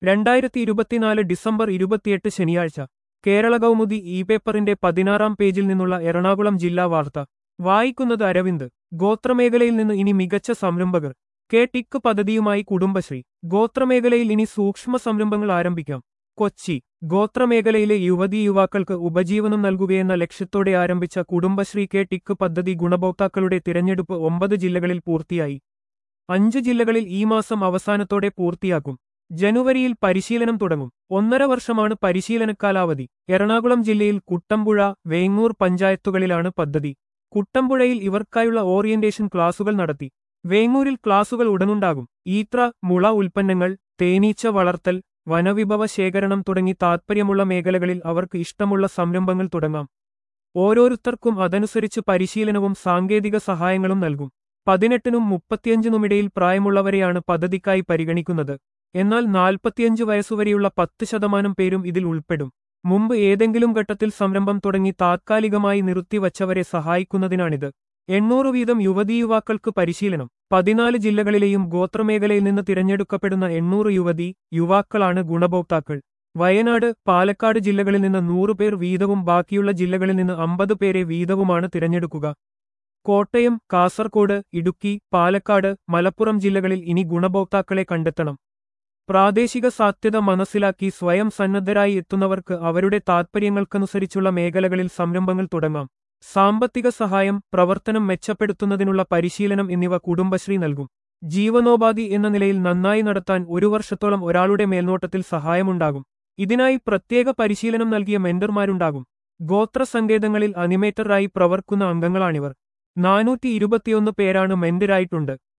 രണ്ടായിരത്തി ഇരുപത്തിനാല് ഡിസംബർ ഇരുപത്തിയെട്ട് ശനിയാഴ്ച കേരള കൗമുദി ഇ പേപ്പറിന്റെ പതിനാറാം പേജിൽ നിന്നുള്ള എറണാകുളം ജില്ലാ വാർത്ത വായിക്കുന്നത് അരവിന്ദ് ഗോത്രമേഖലയിൽ നിന്ന് ഇനി മികച്ച സംരംഭകർ കെ ടിക്ക് പദ്ധതിയുമായി കുടുംബശ്രീ ഗോത്രമേഖലയിൽ ഇനി സൂക്ഷ്മ സംരംഭങ്ങൾ ആരംഭിക്കാം കൊച്ചി ഗോത്രമേഖലയിലെ യുവതീ യുവാക്കൾക്ക് ഉപജീവനം നൽകുകയെന്ന ലക്ഷ്യത്തോടെ ആരംഭിച്ച കുടുംബശ്രീ കെ ടിക്ക് പദ്ധതി ഗുണഭോക്താക്കളുടെ തിരഞ്ഞെടുപ്പ് ഒമ്പത് ജില്ലകളിൽ പൂർത്തിയായി അഞ്ച് ജില്ലകളിൽ ഈ മാസം അവസാനത്തോടെ പൂർത്തിയാക്കും ജനുവരിയിൽ പരിശീലനം തുടങ്ങും ഒന്നര വർഷമാണ് പരിശീലന കാലാവധി എറണാകുളം ജില്ലയിൽ കുട്ടമ്പുഴ വേങ്ങൂർ പഞ്ചായത്തുകളിലാണ് പദ്ധതി കുട്ടമ്പുഴയിൽ ഇവർക്കായുള്ള ഓറിയന്റേഷൻ ക്ലാസുകൾ നടത്തി വേങ്ങൂരിൽ ക്ലാസുകൾ ഉടനുണ്ടാകും ഈത്ര മുള ഉൽപ്പന്നങ്ങൾ തേനീച്ച വളർത്തൽ വനവിഭവ ശേഖരണം തുടങ്ങി താത്പര്യമുള്ള മേഖലകളിൽ അവർക്ക് ഇഷ്ടമുള്ള സംരംഭങ്ങൾ തുടങ്ങാം ഓരോരുത്തർക്കും അതനുസരിച്ച് പരിശീലനവും സാങ്കേതിക സഹായങ്ങളും നൽകും പതിനെട്ടിനും മുപ്പത്തിയഞ്ചിനുമിടയിൽ പ്രായമുള്ളവരെയാണ് പദ്ധതിക്കായി പരിഗണിക്കുന്നത് എന്നാൽ നാൽപ്പത്തിയഞ്ച് വയസ്സുവരെയുള്ള പത്ത് ശതമാനം പേരും ഇതിൽ ഉൾപ്പെടും മുമ്പ് ഏതെങ്കിലും ഘട്ടത്തിൽ സംരംഭം തുടങ്ങി താത്കാലികമായി നിർത്തിവച്ചവരെ സഹായിക്കുന്നതിനാണിത് എണ്ണൂറ് വീതം യുവതീ യുവാക്കൾക്ക് പരിശീലനം പതിനാല് ജില്ലകളിലെയും ഗോത്രമേഖലയിൽ നിന്ന് തിരഞ്ഞെടുക്കപ്പെടുന്ന എണ്ണൂറ് യുവതി യുവാക്കളാണ് ഗുണഭോക്താക്കൾ വയനാട് പാലക്കാട് ജില്ലകളിൽ നിന്ന് നൂറുപേർ വീതവും ബാക്കിയുള്ള ജില്ലകളിൽ നിന്ന് അമ്പത് പേരെ വീതവുമാണ് തിരഞ്ഞെടുക്കുക കോട്ടയം കാസർകോട് ഇടുക്കി പാലക്കാട് മലപ്പുറം ജില്ലകളിൽ ഇനി ഗുണഭോക്താക്കളെ കണ്ടെത്തണം പ്രാദേശിക സാധ്യത മനസ്സിലാക്കി സ്വയം സന്നദ്ധരായി എത്തുന്നവർക്ക് അവരുടെ താത്പര്യങ്ങൾക്കനുസരിച്ചുള്ള മേഖലകളിൽ സംരംഭങ്ങൾ തുടങ്ങാം സാമ്പത്തിക സഹായം പ്രവർത്തനം മെച്ചപ്പെടുത്തുന്നതിനുള്ള പരിശീലനം എന്നിവ കുടുംബശ്രീ നൽകും ജീവനോപാധി എന്ന നിലയിൽ നന്നായി നടത്താൻ ഒരു വർഷത്തോളം ഒരാളുടെ മേൽനോട്ടത്തിൽ സഹായമുണ്ടാകും ഇതിനായി പ്രത്യേക പരിശീലനം നൽകിയ മെന്റർമാരുണ്ടാകും ഗോത്ര സങ്കേതങ്ങളിൽ അനിമേറ്ററായി പ്രവർക്കുന്ന അംഗങ്ങളാണിവർ നാനൂറ്റി ഇരുപത്തിയൊന്ന് പേരാണ് മെന്ററായിട്ടുണ്ട്